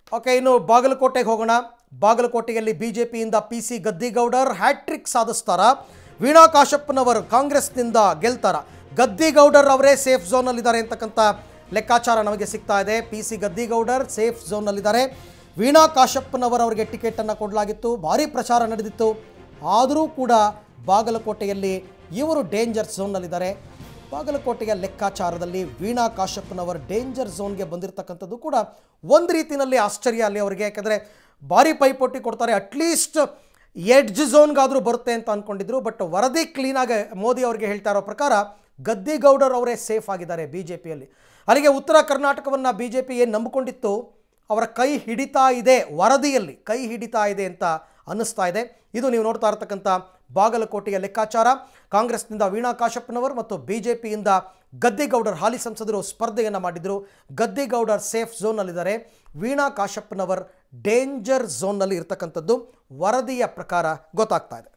okay ಇನ್ನು ಬಾಗಲಕೋಟೆಗೆ ಹೋಗೋಣ ಬಾಗಲಕೋಟೆಯಲ್ಲಿ ಬಿಜೆಪಿಯಿಂದ ಪಿ ಸಿ ಗದ್ದಿಗೌಡರ್ ಹ್ಯಾಟ್ರಿಕ್ ಸಾಧಿಸ್ತಾರ ವೀಣಾ ಕಾಶಪ್ಪನವರು ಕಾಂಗ್ರೆಸ್ನಿಂದ ಗೆಲ್ತಾರ ಗದ್ದಿಗೌಡರ್ ಅವರೇ ಸೇಫ್ ಝೋನಲ್ಲಿದ್ದಾರೆ ಅಂತಕ್ಕಂಥ ಲೆಕ್ಕಾಚಾರ ನಮಗೆ ಸಿಗ್ತಾ ಇದೆ ಪಿ ಸಿ ಗದ್ದಿಗೌಡರ್ ಸೇಫ್ ಝೋನ್ನಲ್ಲಿದ್ದಾರೆ ವೀಣಾ ಕಾಶಪ್ಪನವರ್ ಅವರಿಗೆ ಟಿಕೆಟನ್ನು ಕೊಡಲಾಗಿತ್ತು ಭಾರಿ ಪ್ರಚಾರ ನಡೆದಿತ್ತು ಆದರೂ ಕೂಡ ಬಾಗಲಕೋಟೆಯಲ್ಲಿ ಇವರು ಡೇಂಜರ್ ಝೋನ್ನಲ್ಲಿದ್ದಾರೆ ಬಾಗಲಕೋಟೆಯ ಲೆಕ್ಕಾಚಾರದಲ್ಲಿ ವೀಣಾ ಕಾಶಪ್ಪನವರ್ ಡೇಂಜರ್ ಝೋನ್ಗೆ ಬಂದಿರತಕ್ಕಂಥದ್ದು ಕೂಡ ಒಂದು ರೀತಿಯಲ್ಲಿ ಆಶ್ಚರ್ಯ ಅಲ್ಲಿ ಅವರಿಗೆ ಯಾಕಂದರೆ ಭಾರಿ ಪೈಪೋಟಿ ಕೊಡ್ತಾರೆ ಅಟ್ಲೀಸ್ಟ್ ಎಡ್ಜ್ ಝೋನ್ಗಾದರೂ ಬರುತ್ತೆ ಅಂತ ಅಂದ್ಕೊಂಡಿದ್ರು ಬಟ್ ವರದಿ ಕ್ಲೀನಾಗಿ ಮೋದಿ ಅವರಿಗೆ ಹೇಳ್ತಾ ಇರೋ ಪ್ರಕಾರ ಗದ್ದಿಗೌಡರ್ ಅವರೇ ಸೇಫ್ ಆಗಿದ್ದಾರೆ ಬಿ ಜೆ ಪಿಯಲ್ಲಿ ಅಲ್ಲಿಗೆ ಉತ್ತರ ಕರ್ನಾಟಕವನ್ನು ಬಿ ಜೆ ಪಿ ಏನು ನಂಬಿಕೊಂಡಿತ್ತು ಅವರ ಕೈ ಹಿಡಿತಾ ಇದೆ ವರದಿಯಲ್ಲಿ ಕೈ ಹಿಡಿತಾ ಇದೆ ಅಂತ ಅನ್ನಿಸ್ತಾ ಇದೆ ಇದು ನೀವು ನೋಡ್ತಾ ಇರತಕ್ಕಂಥ ಬಾಗಲಕೋಟೆಯ ಲೆಕ್ಕಾಚಾರ ಕಾಂಗ್ರೆಸ್ನಿಂದ ವೀಣಾ ಕಾಶಪ್ಪನವರು ಮತ್ತು ಬಿ ಜೆ ಪಿಯಿಂದ ಗದ್ದಿಗೌಡರ್ ಹಾಲಿ ಸಂಸದರು ಸ್ಪರ್ಧೆಯನ್ನು ಮಾಡಿದರು ಗದ್ದಿಗೌಡರ್ ಸೇಫ್ ಝೋನ್ನಲ್ಲಿದ್ದಾರೆ ವೀಣಾ ಕಾಶಪ್ಪನವರ್ ಡೇಂಜರ್ ಝೋನ್ನಲ್ಲಿ ಇರ್ತಕ್ಕಂಥದ್ದು ವರದಿಯ ಪ್ರಕಾರ ಗೊತ್ತಾಗ್ತಾ ಇದೆ